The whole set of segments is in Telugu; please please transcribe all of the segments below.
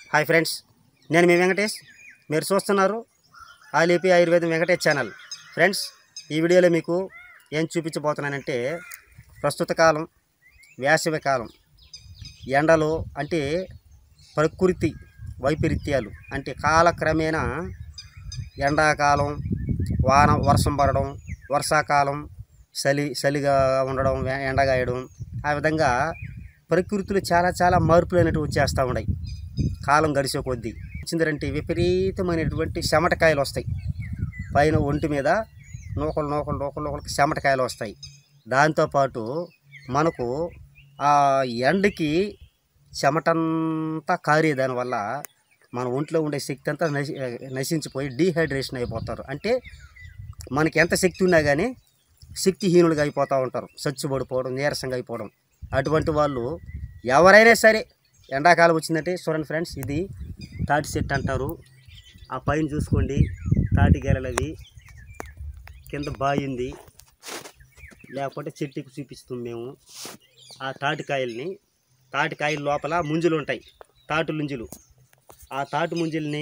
హాయ్ ఫ్రెండ్స్ నేను మీ వెంకటేష్ మీరు చూస్తున్నారు ఆలిపి ఆయుర్వేదం వెంకటేష్ ఛానల్ ఫ్రెండ్స్ ఈ వీడియోలో మీకు ఏం చూపించబోతున్నానంటే ప్రస్తుత కాలం వేసవి కాలం ఎండలు అంటే ప్రకృతి వైపరీత్యాలు అంటే కాలక్రమేణా ఎండాకాలం వాన వర్షం పడడం వర్షాకాలం చలి చలిగా ఉండడం వే- ఎండగాయడం ఆ విధంగా ప్రకృతిలో చాలా చాలా మార్పులు అనేవి వచ్చేస్తూ ఉన్నాయి కాలం గడిచే కొద్దీ వచ్చిందంటే విపరీతమైనటువంటి చెమటకాయలు వస్తాయి పైన ఒంటి మీద నూకలు నూకలు నూకలు నూకలకి చెమటకాయలు వస్తాయి దాంతోపాటు మనకు ఆ ఎండకి చెమటంతా కారే దానివల్ల మన ఒంట్లో ఉండే శక్తి అంతా నశి నశించిపోయి డీహైడ్రేషన్ అయిపోతారు అంటే మనకి ఎంత శక్తి ఉన్నా కానీ శక్తిహీనులుగా అయిపోతూ ఉంటారు చచ్చుబడిపోవడం నీరసంగా అయిపోవడం అటువంటి వాళ్ళు ఎవరైనా సరే ఎండాకాలం వచ్చిందంటే చూడండి ఫ్రెండ్స్ ఇది తాటి చెట్టు అంటారు ఆ పైన చూసుకోండి తాటి గెలలు అవి కింద బాయి ఉంది లేకపోతే చెట్టుకి చూపిస్తాం మేము ఆ తాటికాయల్ని తాటికాయల లోపల ముంజులు ఉంటాయి తాటు ముంజులు ఆ తాటి ముంజుల్ని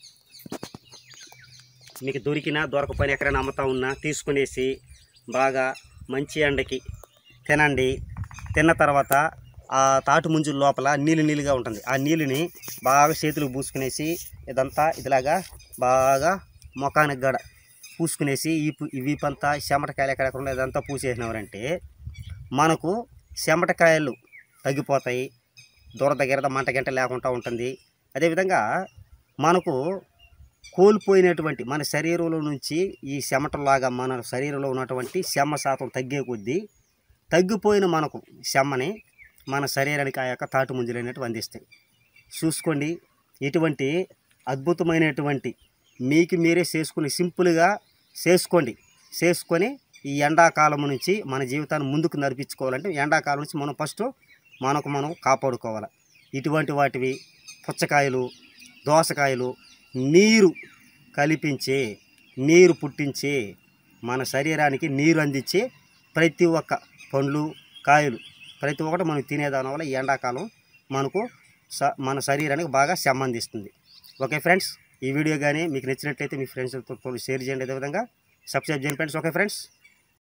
మీకు దొరికినా దొరకపోయినా ఎక్కడైనా అమ్ముతా ఉన్నా తీసుకునేసి బాగా మంచి ఎండకి తినండి తిన్న తర్వాత ఆ తాటి ముంజుల లోపల నీళ్ళు నీళ్ళుగా ఉంటుంది ఆ నీళ్ళని బాగా చేతులకు పూసుకునేసి ఇదంతా ఇదిలాగా బాగా ముఖానికి గడ పూసుకునేసి ఈ ఈ వీపంతా చెమటకాయలు ఎక్కడెక్కడ ఉండే ఇదంతా పూసేసినారంటే మనకు చెమటకాయలు తగ్గిపోతాయి దురద గిరద మంట గంట లేకుండా ఉంటుంది అదేవిధంగా మనకు కోల్పోయినటువంటి మన శరీరంలో నుంచి ఈ చెమటలాగా మన శరీరంలో ఉన్నటువంటి చెమ్మ శాతం తగ్గే కొద్దీ తగ్గిపోయిన మనకు చెమ్మని మన శరీరానికి ఆ యొక్క తాటు ముంజలు అనేటివి అందిస్తాయి చూసుకోండి ఇటువంటి అద్భుతమైనటువంటి మీకు మీరే చేసుకుని సింపుల్గా చేసుకోండి చేసుకొని ఈ ఎండాకాలం నుంచి మన జీవితాన్ని ముందుకు నడిపించుకోవాలంటే ఎండాకాలం నుంచి మనం ఫస్ట్ మనకు మనం కాపాడుకోవాలి ఇటువంటి వాటివి పుచ్చకాయలు దోసకాయలు నీరు కల్పించే నీరు పుట్టించే మన శరీరానికి నీరు అందించే ప్రతి ఒక్క పండ్లు కాయలు ప్రతి ఒక్కటి మనం తినేదాని వల్ల ఈ ఎండాకాలం మనకు స మన శరీరానికి బాగా సంబంధిస్తుంది ఓకే ఫ్రెండ్స్ ఈ వీడియో కానీ మీకు నచ్చినట్లయితే మీ ఫ్రెండ్స్తో షేర్ చేయండి అదేవిధంగా సబ్స్క్రైబ్ చేయండి ఫ్రెండ్స్ ఓకే ఫ్రెండ్స్